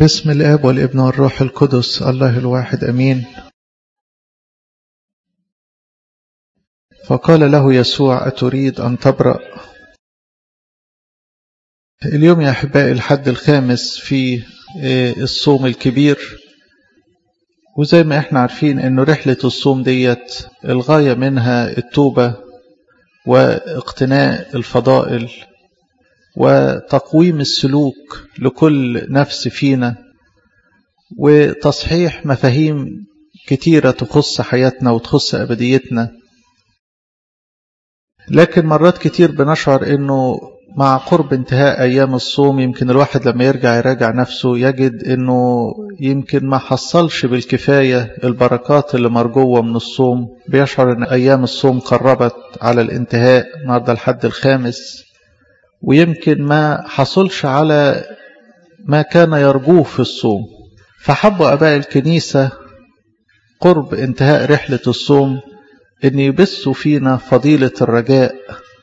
باسم الاب والابن والروح القدس الله الواحد امين فقال له يسوع اتريد ان تبرا اليوم يا احبائي الحد الخامس في الصوم الكبير وزي ما احنا عارفين انه رحله الصوم ديت الغايه منها التوبه واقتناء الفضائل وتقويم السلوك لكل نفس فينا وتصحيح مفاهيم كتيرة تخص حياتنا وتخص أبديتنا لكن مرات كتير بنشعر أنه مع قرب انتهاء أيام الصوم يمكن الواحد لما يرجع يراجع نفسه يجد أنه يمكن ما حصلش بالكفاية البركات اللي مرجوة من الصوم بيشعر أن أيام الصوم قربت على الانتهاء النهارده الحد الخامس ويمكن ما حصلش على ما كان يرجوه في الصوم فحبوا أباء الكنيسة قرب انتهاء رحلة الصوم أن يبثوا فينا فضيلة الرجاء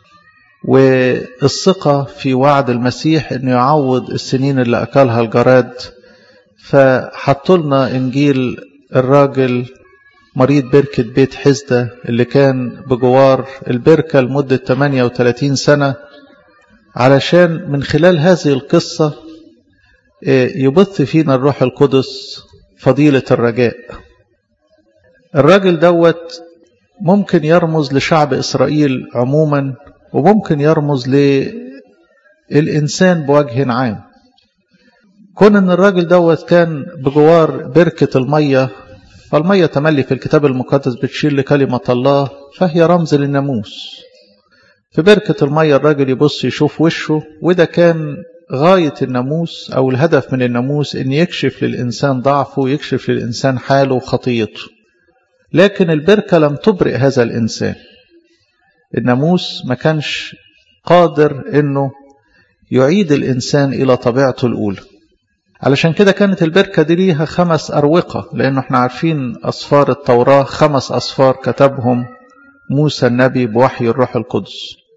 والثقة في وعد المسيح أنه يعوض السنين اللي أكلها الجراد فحطوا لنا إنجيل الراجل مريض بركة بيت حزدة اللي كان بجوار البركة لمدة 38 سنة علشان من خلال هذه القصة يبث فينا الروح القدس فضيلة الرجاء الراجل دوت ممكن يرمز لشعب إسرائيل عموما وممكن يرمز للإنسان بوجه عام كون أن الراجل دوت كان بجوار بركة المية فالمية تملي في الكتاب المقدس بتشير لكلمة الله فهي رمز للناموس في بركة المية الراجل يبص يشوف وشه وده كان غاية الناموس أو الهدف من الناموس إن يكشف للإنسان ضعفه ويكشف للإنسان حاله وخطيته لكن البركة لم تبرئ هذا الإنسان الناموس ما كانش قادر إنه يعيد الإنسان إلى طبيعته الأولى علشان كده كانت البركة دي ليها خمس أروقة لأنه احنا عارفين أصفار التوراة خمس أصفار كتبهم موسى النبي بوحي الروح القدس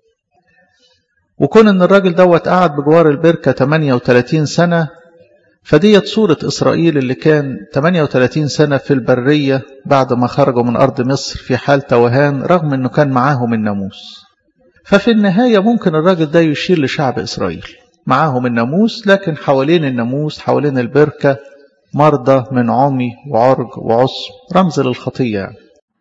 وكون ان الراجل دوت قعد بجوار البركة 38 سنة فديت صورة إسرائيل اللي كان 38 سنة في البرية بعد ما خرجوا من أرض مصر في حال توهان رغم أنه كان معاهم الناموس ففي النهاية ممكن الراجل ده يشير لشعب إسرائيل معاهم الناموس لكن حوالين الناموس حوالين البركة مرضى من عمي وعرج وعصم رمز للخطية يعني.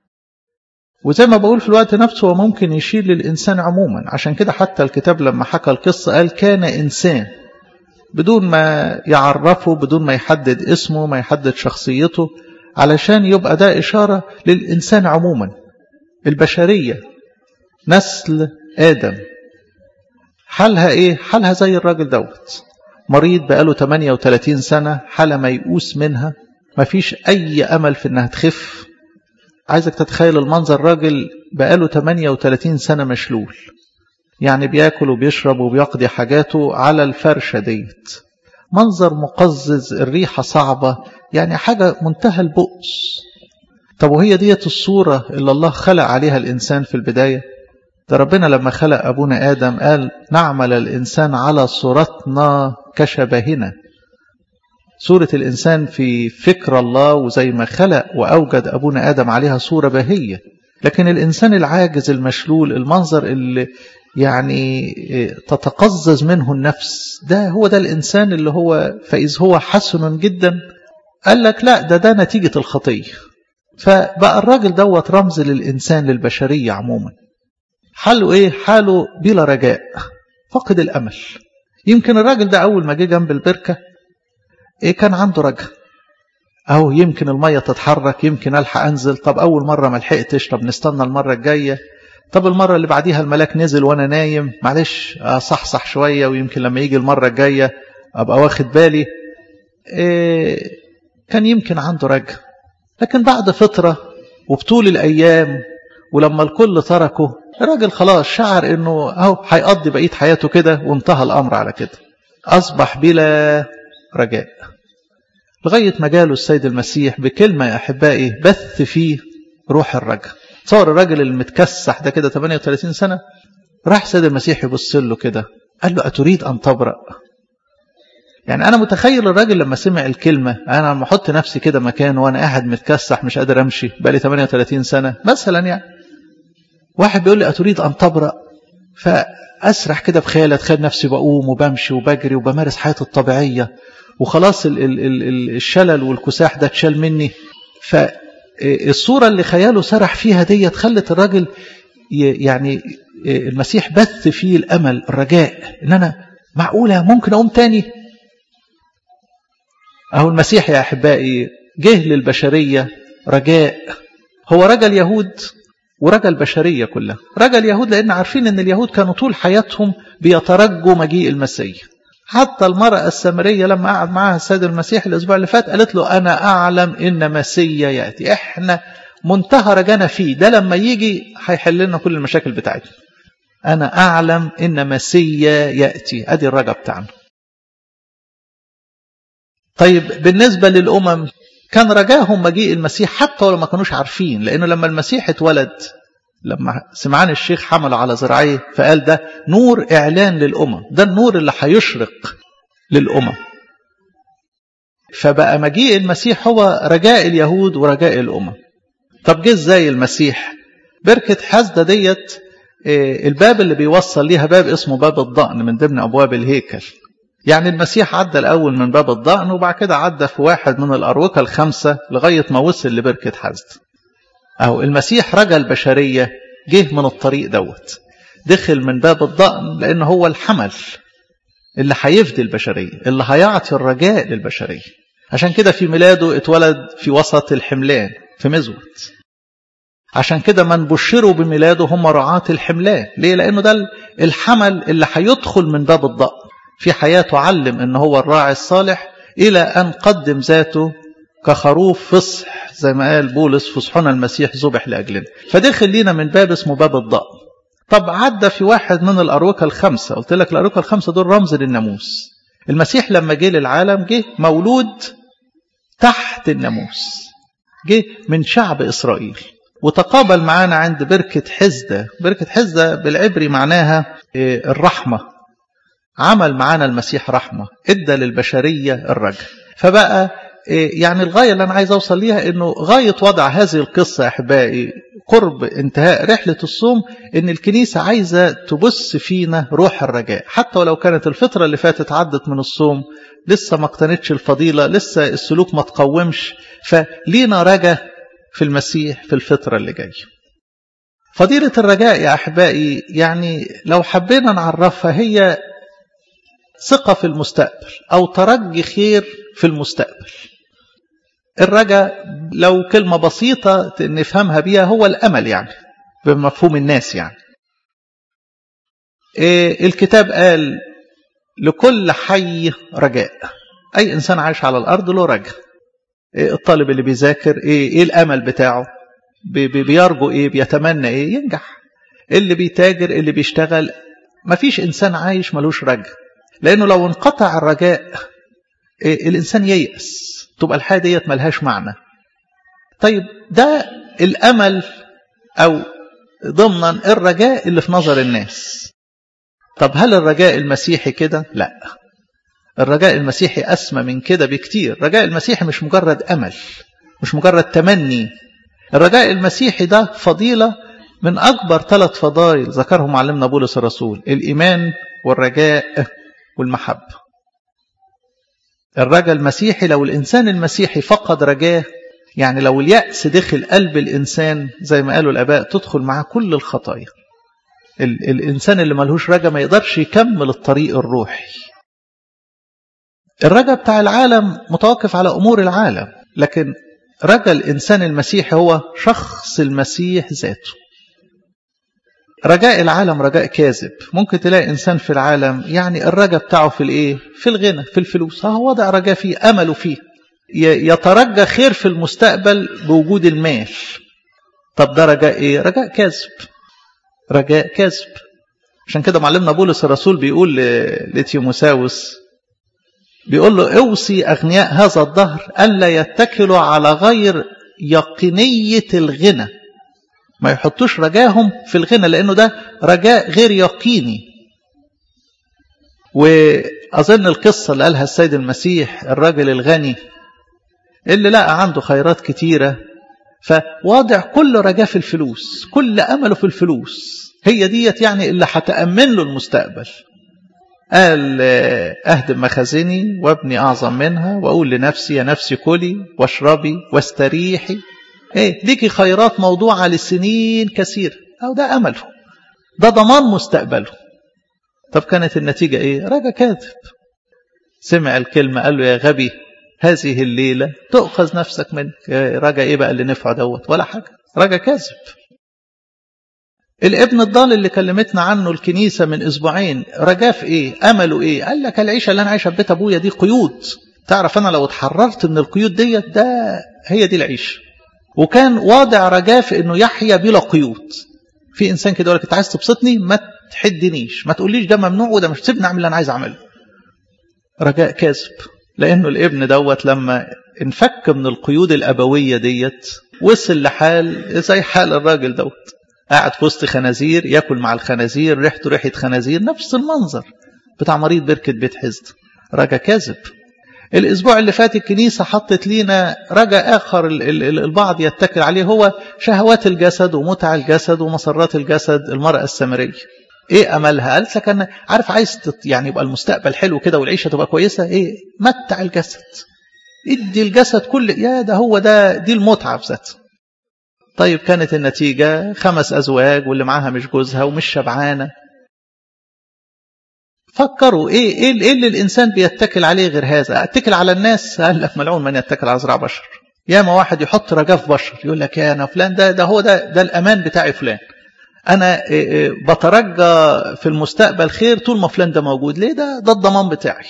وزي ما بقول في الوقت نفسه هو ممكن يشير للإنسان عموما عشان كده حتى الكتاب لما حكى القصة قال كان إنسان بدون ما يعرفه بدون ما يحدد اسمه ما يحدد شخصيته علشان يبقى ده إشارة للإنسان عموما البشرية نسل آدم حالها إيه؟ حالها زي الراجل دوت مريض بقاله 38 سنة حالة ميؤوس منها مفيش أي أمل في إنها تخف عايزك تتخيل المنظر راجل بقاله 38 سنة مشلول يعني بياكل وبيشرب وبيقضي حاجاته على الفرشة ديت منظر مقزز الريحة صعبة يعني حاجة منتهى البؤس طب وهي ديت الصورة اللي الله خلق عليها الإنسان في البداية ده ربنا لما خلق أبونا آدم قال نعمل الإنسان على صورتنا كشبهنا صورة الإنسان في فكر الله وزي ما خلق وأوجد أبونا آدم عليها صورة بهية لكن الإنسان العاجز المشلول المنظر اللي يعني تتقزز منه النفس ده هو ده الإنسان اللي هو فإذ هو حسن جدا قال لك لا ده ده نتيجة الخطية فبقى الراجل دوت رمز للإنسان للبشرية عموما حاله إيه حاله بلا رجاء فقد الأمل يمكن الراجل ده أول ما جه جنب البركة إيه كان عنده رجاء أو يمكن المية تتحرك يمكن ألحق أنزل طب أول مرة ما لحقتش طب نستنى المرة الجاية طب المرة اللي بعديها الملاك نزل وأنا نايم معلش أصحصح شوية ويمكن لما يجي المرة الجاية أبقى واخد بالي إيه كان يمكن عنده رجاء لكن بعد فترة وبطول الأيام ولما الكل تركه الراجل خلاص شعر انه اهو هيقضي بقيه حياته كده وانتهى الامر على كده اصبح بلا رجاء لغايه ما جاله السيد المسيح بكلمه يا احبائي بث فيه روح الرجاء صار الراجل المتكسح ده كده 38 سنه راح السيد المسيح يبص له كده قال له اتريد ان تبرأ يعني أنا متخيل الراجل لما سمع الكلمة أنا لما أحط نفسي كده مكان وأنا قاعد متكسح مش قادر أمشي بقالي 38 سنة مثلا يعني واحد بيقول لي أتريد أن تبرأ فأسرح كده بخيالي أتخيل نفسي بقوم وبمشي وبجري وبمارس حياتي الطبيعية وخلاص ال ال ال الشلل والكساح ده اتشال مني فالصورة اللي خياله سرح فيها ديت خلت الراجل يعني المسيح بث فيه الأمل الرجاء إن أنا معقولة ممكن أقوم تاني أهو المسيح يا أحبائي جه للبشرية رجاء هو رجا اليهود ورجا البشرية كلها رجا اليهود لأن عارفين أن اليهود كانوا طول حياتهم بيترجوا مجيء المسيح حتى المرأة السامرية لما قعد معاها السيد المسيح الأسبوع اللي فات قالت له أنا أعلم إن مسيا يأتي إحنا منتهى رجانا فيه ده لما يجي هيحل لنا كل المشاكل بتاعتنا أنا أعلم إن مسيا يأتي أدي الرجا بتاعنا طيب بالنسبة للأمم كان رجاهم مجيء المسيح حتى ولو ما كانوش عارفين لأنه لما المسيح اتولد لما سمعان الشيخ حمله على ذراعيه فقال ده نور إعلان للأمم ده النور اللي هيشرق للأمم فبقى مجيء المسيح هو رجاء اليهود ورجاء الأمم طب جه ازاي المسيح بركة حزدة ديت الباب اللي بيوصل ليها باب اسمه باب الضأن من ضمن أبواب الهيكل يعني المسيح عدى الأول من باب الضأن وبعد كده عدى في واحد من الأروقة الخمسة لغاية ما وصل لبركة حزد أهو المسيح رجا البشرية جه من الطريق دوت دخل من باب الضأن لأنه هو الحمل اللي هيفدي البشرية اللي هيعطي الرجاء للبشرية عشان كده في ميلاده اتولد في وسط الحملان في مزود عشان كده من بشروا بميلاده هم رعاة الحملان ليه لأنه ده الحمل اللي هيدخل من باب الضأن في حياته علم ان هو الراعي الصالح الى ان قدم ذاته كخروف فصح زي ما قال بولس فصحنا المسيح ذبح لاجلنا فدخل لينا من باب اسمه باب الضأن طب عدى في واحد من الاروقه الخمسه قلت لك الاروقه الخمسه دول رمز للناموس المسيح لما جه للعالم جه مولود تحت الناموس جه من شعب اسرائيل وتقابل معانا عند بركه حزده بركه حزده بالعبري معناها الرحمه عمل معانا المسيح رحمة ادى للبشرية الرجاء فبقى يعني الغاية اللي أنا عايز أوصل ليها أنه غاية وضع هذه القصة يا أحبائي قرب انتهاء رحلة الصوم أن الكنيسة عايزة تبث فينا روح الرجاء حتى ولو كانت الفترة اللي فاتت عدت من الصوم لسه ما اقتنتش الفضيلة لسه السلوك ما تقومش فلينا رجاء في المسيح في الفترة اللي جايه فضيلة الرجاء يا أحبائي يعني لو حبينا نعرفها هي ثقة في المستقبل أو ترجي خير في المستقبل الرجاء لو كلمة بسيطة نفهمها بيها هو الأمل يعني بمفهوم الناس يعني إيه الكتاب قال لكل حي رجاء أي إنسان عايش على الأرض له رجاء إيه الطالب اللي بيذاكر إيه, إيه الأمل بتاعه بي بيرجو إيه بيتمنى إيه ينجح اللي بيتاجر اللي بيشتغل مفيش إنسان عايش ملوش رجاء لأنه لو انقطع الرجاء الإنسان ييأس تبقى الحياة ديت ملهاش معنى طيب ده الأمل أو ضمنا الرجاء اللي في نظر الناس طب هل الرجاء المسيحي كده؟ لا الرجاء المسيحي أسمى من كده بكتير الرجاء المسيحي مش مجرد أمل مش مجرد تمني الرجاء المسيحي ده فضيلة من أكبر ثلاث فضائل ذكرهم معلمنا بولس الرسول الإيمان والرجاء والمحبة الرجاء المسيحي لو الإنسان المسيحي فقد رجاه يعني لو اليأس دخل قلب الإنسان زي ما قالوا الآباء تدخل معاه كل الخطايا ال الإنسان اللي ملهوش رجاء ما يقدرش يكمل الطريق الروحي الرجاء بتاع العالم متوقف على أمور العالم لكن رجاء الإنسان المسيحي هو شخص المسيح ذاته رجاء العالم رجاء كاذب ممكن تلاقي إنسان في العالم يعني الرجاء بتاعه في الإيه في الغنى في الفلوس هو وضع رجاء فيه أمله فيه يترجى خير في المستقبل بوجود المال طب ده رجاء إيه رجاء كاذب رجاء كاذب عشان كده معلمنا بولس الرسول بيقول لتيموساوس بيقول له اوصي أغنياء هذا الدهر ألا يتكلوا على غير يقينية الغنى ما يحطوش رجاهم في الغنى لأنه ده رجاء غير يقيني وأظن القصة اللي قالها السيد المسيح الراجل الغني اللي لقى عنده خيرات كتيرة فواضع كل رجاه في الفلوس كل أمله في الفلوس هي ديت يعني اللي هتأمن له المستقبل قال أهدم مخازني وابني أعظم منها وأقول لنفسي يا نفسي كلي واشربي واستريحي ايه ليكي خيرات موضوعة لسنين كثيرة أو ده أمله ده ضمان مستقبله طب كانت النتيجة ايه رجا كاذب سمع الكلمة قال له يا غبي هذه الليلة تؤخذ نفسك منك رجا ايه بقى اللي نفعه دوت ولا حاجة رجا كاذب الابن الضال اللي كلمتنا عنه الكنيسة من اسبوعين رجاه في ايه امله ايه قال لك العيشة اللي انا عايشها في بيت ابويا دي قيود تعرف انا لو اتحررت من القيود ديت ده هي دي العيشة وكان واضع رجاه في انه يحيا بلا قيود في انسان كده يقول لك انت عايز تبسطني ما تحدنيش ما تقوليش ده ممنوع وده مش سيبني اعمل اللي انا عايز اعمله رجاء كاذب لانه الابن دوت لما انفك من القيود الابويه ديت وصل لحال زي حال الراجل دوت قاعد في وسط خنازير ياكل مع الخنازير ريحته ريحه خنازير نفس المنظر بتاع مريض بركه بيت حزد رجا كاذب الاسبوع اللي فات الكنيسه حطت لينا رجا اخر البعض يتكل عليه هو شهوات الجسد ومتع الجسد ومسرات الجسد المراه السامريه ايه املها قالت لك انا عارف عايز يعني يبقى المستقبل حلو كده والعيشه تبقى كويسه ايه متع الجسد ادي الجسد كل يا ده هو ده دي المتعه في ذاتها طيب كانت النتيجه خمس ازواج واللي معاها مش جوزها ومش شبعانه فكروا ايه ايه ايه اللي الانسان بيتكل عليه غير هذا اتكل على الناس قال لك ملعون من يتكل على ذراع بشر ياما واحد يحط رجاء في بشر يقول لك يا انا فلان ده ده هو ده ده الامان بتاعي فلان انا بترجى في المستقبل خير طول ما فلان ده موجود ليه ده ده الضمان بتاعي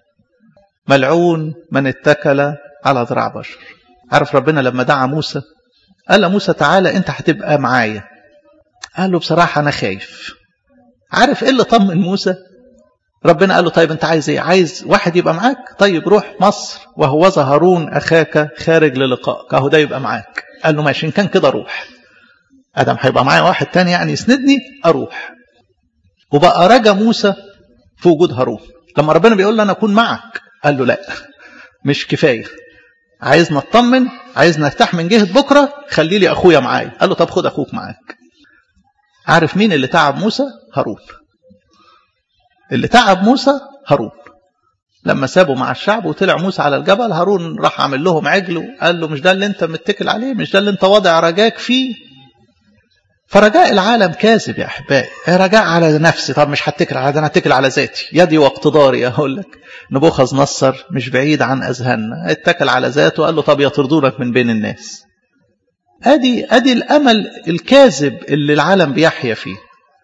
ملعون من اتكل على ذراع بشر عارف ربنا لما دعا موسى قال له موسى تعالى انت هتبقى معايا قال له بصراحه انا خايف عارف ايه اللي طمن موسى ربنا قال له طيب انت عايز ايه عايز واحد يبقى معاك طيب روح مصر وهوذا هارون اخاك خارج للقائك اهو ده يبقى معاك قال له ماشي ان كان كده روح ادم هيبقى معايا واحد تاني يعني يسندني اروح وبقى رجا موسى في وجود هارون لما ربنا بيقول له انا اكون معك قال له لا مش كفايه عايزنا نطمن عايزنا نرتاح من جهه بكره خلي لي اخويا معايا قال له طب خد اخوك معاك عارف مين اللي تعب موسى هارون اللي تعب موسى هارون لما سابوا مع الشعب وطلع موسى على الجبل هارون راح عامل لهم عجل وقال له مش ده اللي انت متكل عليه مش ده اللي انت واضع رجاك فيه فرجاء العالم كاذب يا احبائي رجاء على نفسي طب مش هتكل على ده انا هتكل على ذاتي يدي واقتداري اقول لك نبوخذ نصر مش بعيد عن اذهاننا اتكل على ذاته قال له طب يطردونك من بين الناس ادي ادي الامل الكاذب اللي العالم بيحيا فيه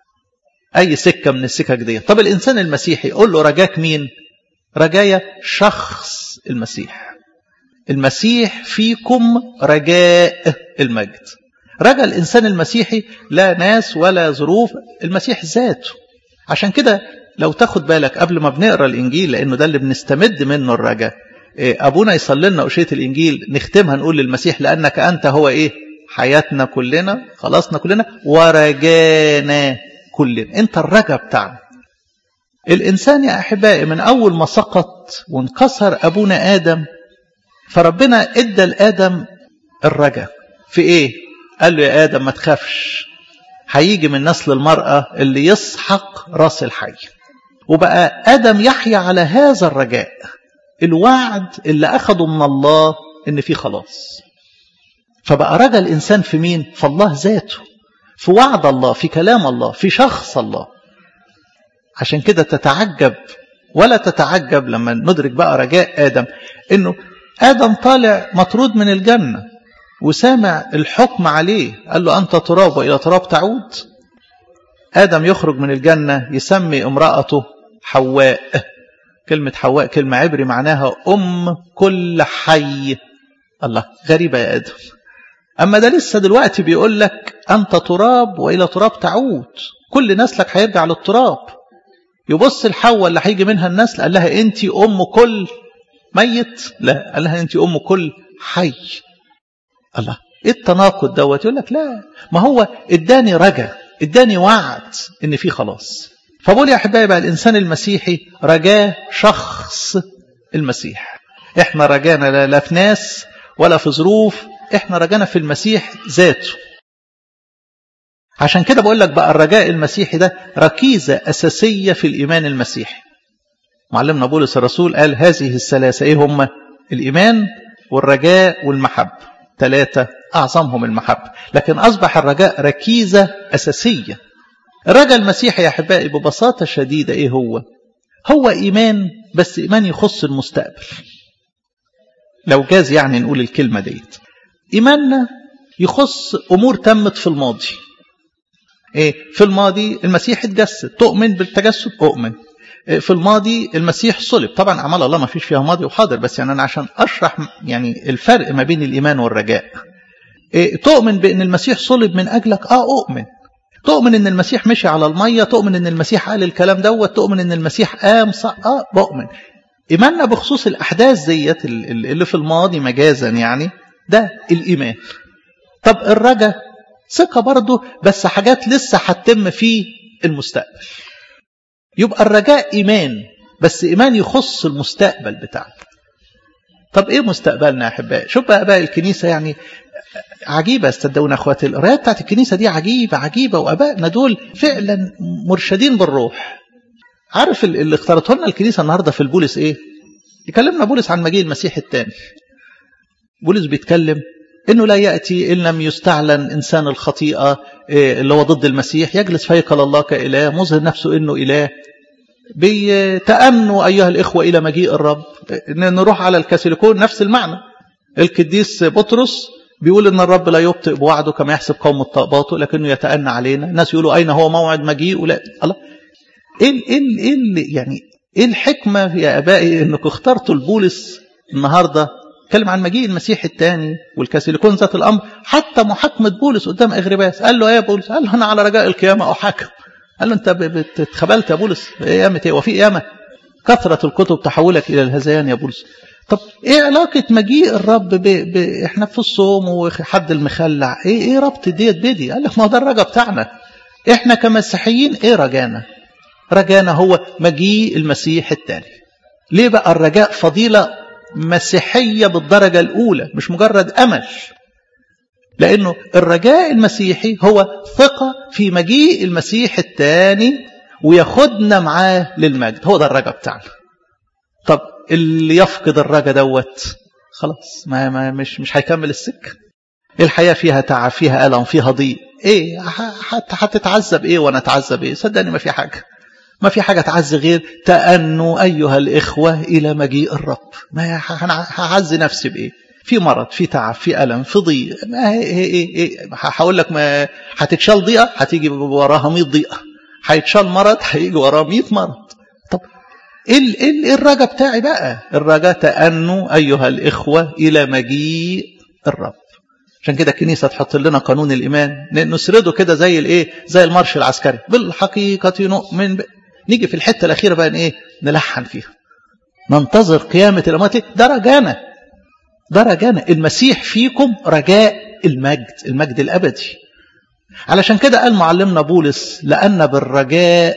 اي سكه من السكك دي طب الانسان المسيحي قول له رجاك مين رجايا شخص المسيح المسيح فيكم رجاء المجد رجا الإنسان المسيحي لا ناس ولا ظروف المسيح ذاته عشان كده لو تاخد بالك قبل ما بنقرا الإنجيل لأنه ده اللي بنستمد منه الرجاء أبونا يصلي لنا أشية الإنجيل نختمها نقول للمسيح لأنك أنت هو إيه حياتنا كلنا خلاصنا كلنا ورجانا كلنا أنت الرجاء بتاعنا الإنسان يا أحبائي من أول ما سقط وانكسر أبونا آدم فربنا إدى لآدم الرجاء في إيه قال له يا آدم ما تخافش هيجي من نسل المرأة اللي يسحق راس الحي وبقى آدم يحيا على هذا الرجاء الوعد اللي أخده من الله إن فيه خلاص فبقى رجا الإنسان في مين؟ في الله ذاته في وعد الله في كلام الله في شخص الله عشان كده تتعجب ولا تتعجب لما ندرك بقى رجاء آدم إنه آدم طالع مطرود من الجنة وسامع الحكم عليه قال له أنت تراب وإلى تراب تعود آدم يخرج من الجنة يسمي امرأته حواء كلمة حواء كلمة عبري معناها أم كل حي الله غريبة يا آدم أما ده لسه دلوقتي بيقول لك أنت تراب وإلى تراب تعود كل نسلك هيرجع للتراب يبص الحواء اللي هيجي منها النسل قال لها أنت أم كل ميت لا قال لها أنت أم كل حي الله ايه التناقض دوت يقول لك لا ما هو اداني رجا اداني وعد ان في خلاص فبقول يا أحبائي بقى الإنسان المسيحي رجاه شخص المسيح إحنا رجانا لا في ناس ولا في ظروف إحنا رجانا في المسيح ذاته عشان كده بقول لك بقى الرجاء المسيحي ده ركيزة أساسية في الإيمان المسيحي معلمنا بولس الرسول قال هذه الثلاثة إيه هم الإيمان والرجاء والمحبة ثلاثة أعظمهم المحبة لكن أصبح الرجاء ركيزة أساسية الرجاء المسيحي يا أحبائي ببساطة شديدة إيه هو هو إيمان بس إيمان يخص المستقبل لو جاز يعني نقول الكلمة ديت إيماننا يخص أمور تمت في الماضي إيه في الماضي المسيح اتجسد تؤمن بالتجسد أؤمن في الماضي المسيح صلب طبعا أعمال الله ما فيش فيها ماضي وحاضر بس يعني أنا عشان أشرح يعني الفرق ما بين الإيمان والرجاء إيه تؤمن بأن المسيح صلب من أجلك آه أؤمن تؤمن أن المسيح مشي على المية تؤمن أن المسيح قال الكلام دوت تؤمن أن المسيح قام صح آه بؤمن إيماننا بخصوص الأحداث ديت اللي في الماضي مجازا يعني ده الإيمان طب الرجاء ثقة برضه بس حاجات لسه هتتم في المستقبل يبقى الرجاء إيمان بس إيمان يخص المستقبل بتاعنا طب إيه مستقبلنا يا أحبائي شوف بقى بقى الكنيسة يعني عجيبة استدونا أخواتي القرايات بتاعت الكنيسة دي عجيبة عجيبة وأبائنا دول فعلا مرشدين بالروح عارف اللي اختارته لنا الكنيسة النهاردة في البولس إيه يكلمنا بولس عن مجيء المسيح الثاني بولس بيتكلم انه لا ياتي ان لم يستعلن انسان الخطيئه اللي هو ضد المسيح يجلس في هيكل الله كاله مظهر نفسه انه اله بيتأنوا ايها الاخوه الى مجيء الرب نروح على الكاثوليكون نفس المعنى القديس بطرس بيقول ان الرب لا يبطئ بوعده كما يحسب قوم الطاقباته لكنه يتأنى علينا الناس يقولوا اين هو موعد مجيء ولا الله ايه ايه ايه يعني ايه الحكمه يا ابائي انكم اخترتوا البولس النهارده اتكلم عن مجيء المسيح الثاني والكاثوليكون ذات الامر حتى محاكمه بولس قدام اغرباس قال له ايه يا بولس قال له انا على رجاء القيامه احاكم قال له انت اتخبلت يا بولس قيامه ايه وفي قيامه كثره الكتب تحولك الى الهذيان يا بولس طب ايه علاقه مجيء الرب ب... ب... احنا في الصوم وحد المخلع ايه ايه ربط ديت بدي قال لك ما هو ده الرجا بتاعنا احنا كمسيحيين ايه رجانا رجانا هو مجيء المسيح الثاني ليه بقى الرجاء فضيله مسيحية بالدرجة الأولى مش مجرد أمل لأنه الرجاء المسيحي هو ثقة في مجيء المسيح الثاني وياخدنا معاه للمجد هو ده الرجاء بتاعنا طب اللي يفقد الرجاء دوت خلاص ما, ما مش مش هيكمل السكة الحياة فيها تعب فيها ألم فيها ضيق ايه هتتعذب ايه وانا اتعذب ايه صدقني ما في حاجة ما في حاجة تعزي غير تأنوا أيها الإخوة إلى مجيء الرب ما هعزي نفسي بإيه في مرض في تعب في ألم في ضيق ما هي هي هي هقول لك ما هتتشال ضيقة هتيجي وراها 100 ضيقة هيتشال مرض هيجي وراه 100 مرض طب ايه ايه الرجاء بتاعي بقى الرجاء تأنوا أيها الإخوة إلى مجيء الرب عشان كده الكنيسه تحط لنا قانون الايمان نسرده كده زي الايه زي المارش العسكري بالحقيقه نؤمن ب... نيجي في الحته الاخيره بقى ايه نلحن فيها ننتظر قيامه الاموات ده رجانا ده رجانا المسيح فيكم رجاء المجد المجد الابدي علشان كده قال معلمنا بولس لان بالرجاء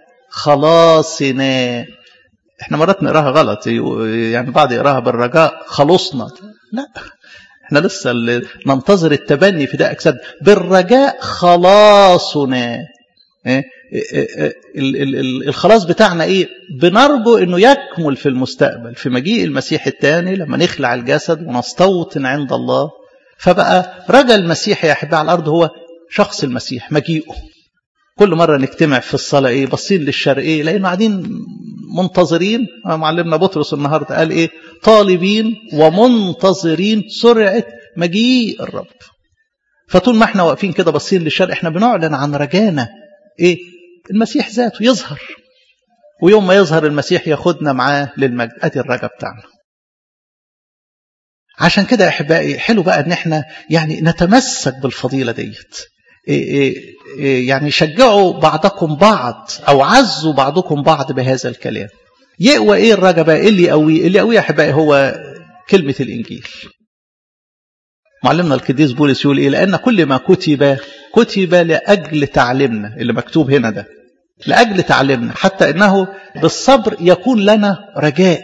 خلاصنا احنا مرات نقراها غلط يعني بعض يقراها بالرجاء خلصنا لا احنا لسه ننتظر التبني في ده اجساد بالرجاء خلاصنا إيه؟ الخلاص بتاعنا ايه بنرجو انه يكمل في المستقبل في مجيء المسيح الثاني لما نخلع الجسد ونستوطن عند الله فبقى رجا المسيح يا احبائي على الارض هو شخص المسيح مجيئه كل مره نجتمع في الصلاه ايه باصين للشرق ايه لانه قاعدين منتظرين معلمنا بطرس النهارده قال ايه طالبين ومنتظرين سرعه مجيء الرب فطول ما احنا واقفين كده باصين للشرق احنا بنعلن عن رجانا ايه المسيح ذاته يظهر ويوم ما يظهر المسيح ياخدنا معاه للمجد ادي الرجا بتاعنا عشان كده يا احبائي حلو بقى ان احنا يعني نتمسك بالفضيله ديت إيه إيه إيه يعني شجعوا بعضكم بعض او عزوا بعضكم بعض بهذا الكلام يقوى ايه الرجا بقى اللي يقويه اللي يقويه يا احبائي هو كلمه الانجيل معلمنا القديس بولس يقول ايه لان كل ما كتب كتب لاجل تعليمنا اللي مكتوب هنا ده لأجل تعلمنا حتى إنه بالصبر يكون لنا رجاء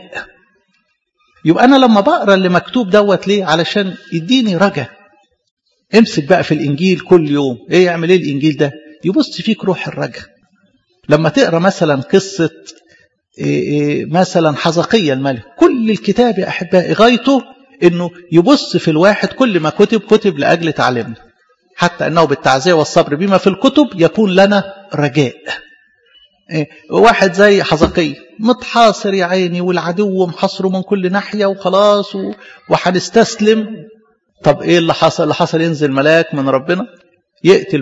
يبقى أنا لما بقرأ اللي مكتوب دوت ليه علشان يديني رجاء امسك بقى في الإنجيل كل يوم إيه يعمل إيه الإنجيل ده يبص فيك روح الرجاء لما تقرأ مثلا قصة إيه إيه مثلا حزقية الملك كل الكتاب يا أحبائي غايته إنه يبص في الواحد كل ما كتب كتب لأجل تعليمنا حتى أنه بالتعزية والصبر بما في الكتب يكون لنا رجاء إيه واحد زي حزقية متحاصر يا عيني والعدو محاصره من كل ناحية وخلاص وهنستسلم طب ايه اللي حصل اللي حصل ينزل ملاك من ربنا يقتل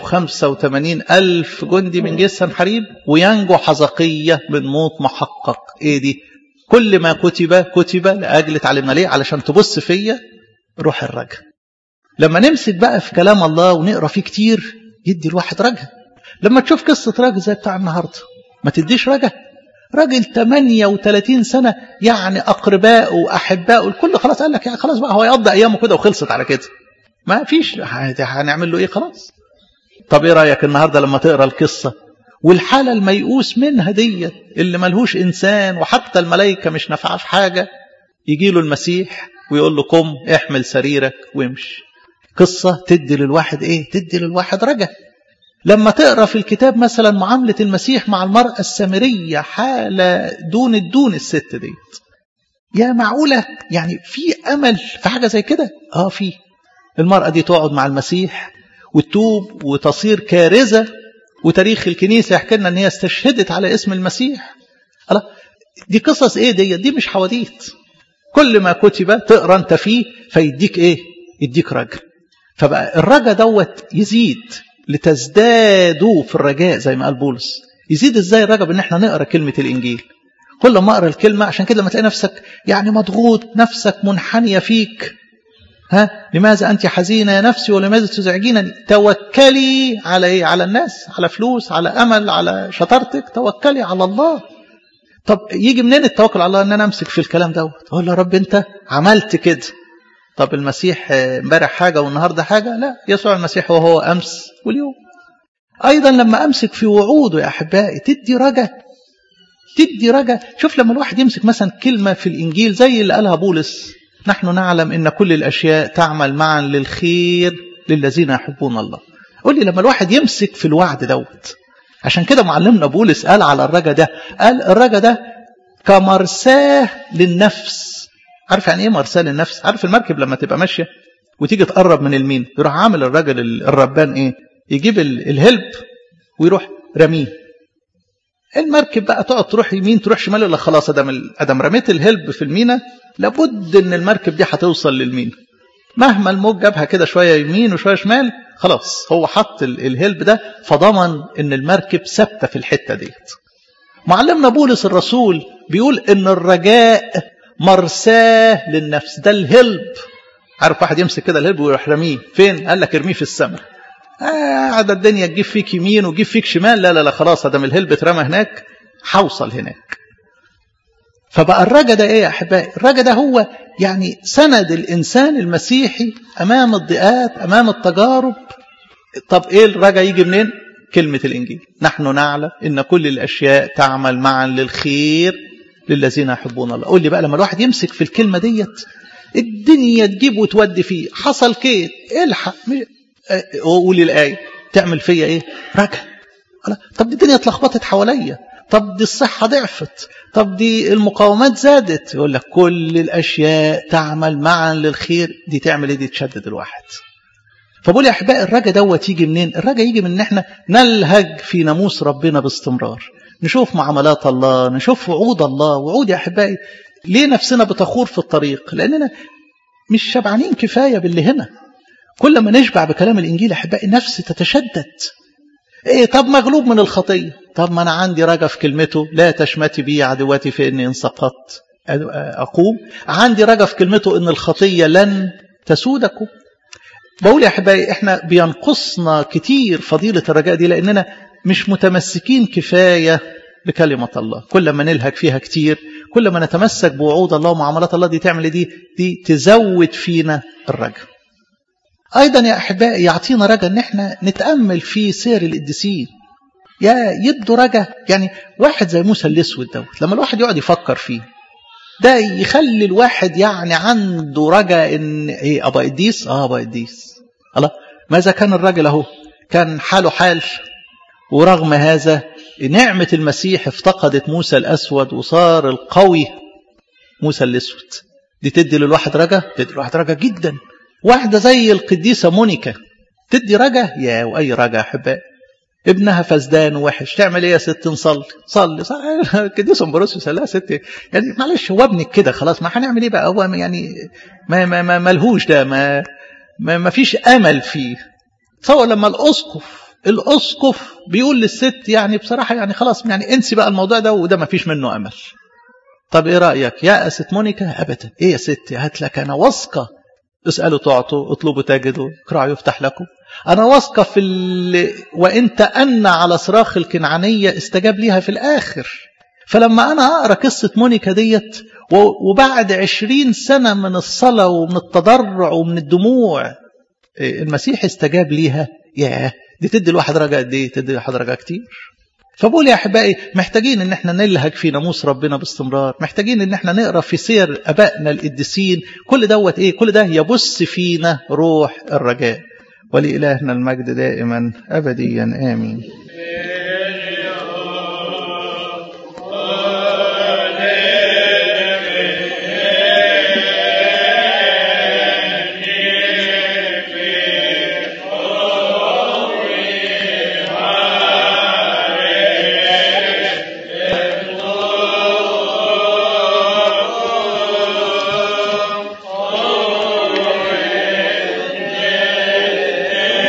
185 ألف جندي من جيش سنحريب وينجو حزقية من موت محقق ايه دي كل ما كتب كتب لأجل تعلمنا ليه علشان تبص فيا روح الرجاء لما نمسك بقى في كلام الله ونقرا فيه كتير يدي الواحد رجاء لما تشوف قصة راجل زي بتاع النهاردة ما تديش رجاء راجل 38 سنة يعني أقربائه وأحبائه الكل خلاص قال لك يعني خلاص بقى هو يقضي أيامه كده وخلصت على كده ما فيش هنعمل له إيه خلاص طب إيه رأيك النهاردة لما تقرأ القصة والحالة الميؤوس منها دي اللي ملهوش إنسان وحتى الملائكة مش نفعش حاجة يجي له المسيح ويقول له قم احمل سريرك وامشي قصة تدي للواحد إيه تدي للواحد رجاء لما تقرا في الكتاب مثلا معامله المسيح مع المراه السامريه حاله دون الدون الست ديت يا معقوله يعني في امل في حاجه زي كده اه في المراه دي تقعد مع المسيح وتتوب وتصير كارثه وتاريخ الكنيسه يحكي لنا ان هي استشهدت على اسم المسيح الله دي قصص ايه دي دي مش حواديت كل ما كتب تقرا انت فيه فيديك ايه يديك رجا فبقى الرجا دوت يزيد لتزدادوا في الرجاء زي ما قال بولس يزيد ازاي الرجاء بان احنا نقرا كلمه الانجيل كل ما اقرا الكلمه عشان كده لما تلاقي نفسك يعني مضغوط نفسك منحنيه فيك ها لماذا انت حزينه يا نفسي ولماذا تزعجينني توكلي على ايه على الناس على فلوس على امل على شطارتك توكلي على الله طب يجي منين التوكل على الله ان انا امسك في الكلام دوت اقول يا رب انت عملت كده طب المسيح امبارح حاجة والنهاردة حاجة لا يسوع المسيح وهو أمس واليوم أيضا لما أمسك في وعوده يا أحبائي تدي رجا تدي رجا شوف لما الواحد يمسك مثلا كلمة في الإنجيل زي اللي قالها بولس نحن نعلم إن كل الأشياء تعمل معا للخير للذين يحبون الله قول لي لما الواحد يمسك في الوعد دوت عشان كده معلمنا بولس قال على الرجا ده قال الرجا ده كمرساه للنفس عارف يعني ايه مرساه للنفس عارف المركب لما تبقى ماشيه وتيجي تقرب من المين يروح عامل الراجل الربان ايه يجيب الهلب ويروح رميه المركب بقى تقعد تروح يمين تروح شمال ولا خلاص ادم ادم رميت الهلب في المينا لابد ان المركب دي هتوصل للمينا مهما الموج جابها كده شويه يمين وشويه شمال خلاص هو حط الهلب ده فضمن ان المركب ثابته في الحته ديت معلمنا بولس الرسول بيقول ان الرجاء مرساه للنفس ده الهلب عارف واحد يمسك كده الهلب ويروح رميه فين قال لك ارميه في السماء آه ده الدنيا تجيب فيك يمين وتجيب فيك شمال لا لا لا خلاص ده الهلب اترمى هناك حوصل هناك فبقى الرجا ده ايه يا احبائي الرجا ده هو يعني سند الانسان المسيحي امام الضيقات امام التجارب طب ايه الرجا يجي منين كلمه الانجيل نحن نعلم ان كل الاشياء تعمل معا للخير للذين يحبون الله قول لي بقى لما الواحد يمسك في الكلمة ديت الدنيا تجيب وتودي فيه حصل كيت الحق قولي الآية تعمل فيا ايه رجع طب دي الدنيا اتلخبطت حواليا طب دي الصحة ضعفت طب دي المقاومات زادت يقول لك كل الأشياء تعمل معا للخير دي تعمل ايه دي تشدد الواحد فبقول يا أحبائي الرجا دوت يجي منين الرجا يجي من ان احنا نلهج في ناموس ربنا باستمرار نشوف معاملات الله نشوف وعود الله وعود يا أحبائي ليه نفسنا بتخور في الطريق لأننا مش شبعانين كفاية باللي هنا كل ما نشبع بكلام الإنجيل يا أحبائي النفس تتشدد إيه طب مغلوب من الخطية طب ما أنا عندي رجا في كلمته لا تشمتي بي عدواتي فإني إن سقطت أقوم عندي رجا في كلمته إن الخطية لن تسودكم بقول يا أحبائي إحنا بينقصنا كتير فضيلة الرجاء دي لأننا مش متمسكين كفاية بكلمة الله كل ما نلهج فيها كتير كل ما نتمسك بوعود الله ومعاملات الله دي تعمل دي دي تزود فينا الرجاء أيضا يا أحبائي يعطينا رجاء أن احنا نتأمل في سير القديسين يا يدوا رجا يعني واحد زي موسى الاسود دوت لما الواحد يقعد يفكر فيه ده يخلي الواحد يعني عنده رجا ان ايه ابا قديس اه ابا قديس الله ماذا كان الراجل اهو كان حاله حال ورغم هذا نعمة المسيح افتقدت موسى الأسود وصار القوي موسى الأسود دي تدي للواحد رجا تدي للواحد رجا جدا واحدة زي القديسة مونيكا تدي رجا يا وأي رجا أحبائي ابنها فسدان وحش تعمل ايه يا ست نصلي صلي صلي القديس امبروسيوس لا يا ست يعني معلش هو ابنك كده خلاص ما هنعمل ايه بقى هو يعني ما ما ما ملهوش ده ما ما, ما فيش امل فيه تصور لما الاسقف الاسقف بيقول للست يعني بصراحه يعني خلاص يعني انسي بقى الموضوع ده وده ما فيش منه امل طب ايه رايك يا ست مونيكا ابدا ايه يا ست هات لك انا واثقه اسالوا تعطوا اطلبوا تجدوا اقرأوا يفتح لكم انا واثقه في ال... وان تأنى على صراخ الكنعانيه استجاب ليها في الاخر فلما انا اقرا قصه مونيكا ديت وبعد عشرين سنه من الصلاه ومن التضرع ومن الدموع المسيح استجاب ليها ياه دي تدي الواحد رجاء قد ايه تدي الواحد رجاء كتير فبقول يا احبائي محتاجين ان احنا نلهج في ناموس ربنا باستمرار محتاجين ان احنا نقرا في سير ابائنا القديسين كل دوت ايه كل ده يبث فينا روح الرجاء ولإلهنا المجد دائما ابديا امين